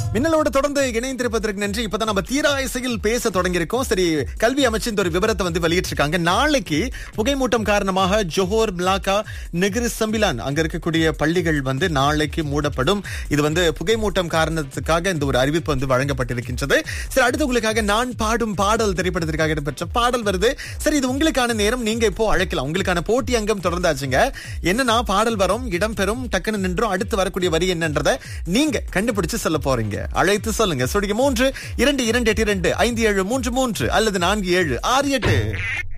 மின்னலோட தொடர்ந்து இணைந்திருப்பதற்கு நன்றி இப்பதான் நம்ம தீரா இசையில் பேச தொடங்கியிருக்கோம் சரி கல்வி அமைச்சு இந்த ஒரு விவரத்தை வந்து வெளியிட்டிருக்காங்க நாளைக்கு புகைமூட்டம் காரணமாக ஜோஹோர் மிலாக்கா நெகிரி சம்பிலான் அங்க இருக்கக்கூடிய பள்ளிகள் வந்து நாளைக்கு மூடப்படும் இது வந்து புகைமூட்டம் காரணத்துக்காக இந்த ஒரு அறிவிப்பு வந்து வழங்கப்பட்டிருக்கின்றது சரி அடுத்து உங்களுக்காக நான் பாடும் பாடல் திரைப்படத்திற்காக இடம்பெற்ற பாடல் வருது சரி இது உங்களுக்கான நேரம் நீங்க இப்போ அழைக்கலாம் உங்களுக்கான போட்டி அங்கம் தொடர்ந்தாச்சுங்க என்னன்னா பாடல் வரும் இடம்பெறும் டக்குன்னு நின்றும் அடுத்து வரக்கூடிய வரி என்னன்றதை நீங்க கண்டுபிடிச்சு சொல்ல போறீங்க அழைத்து சொல்லுங்க சுடிக்கு மூன்று இரண்டு இரண்டு எட்டு இரண்டு ஐந்து ஏழு மூன்று மூன்று அல்லது நான்கு ஏழு ஆறு எட்டு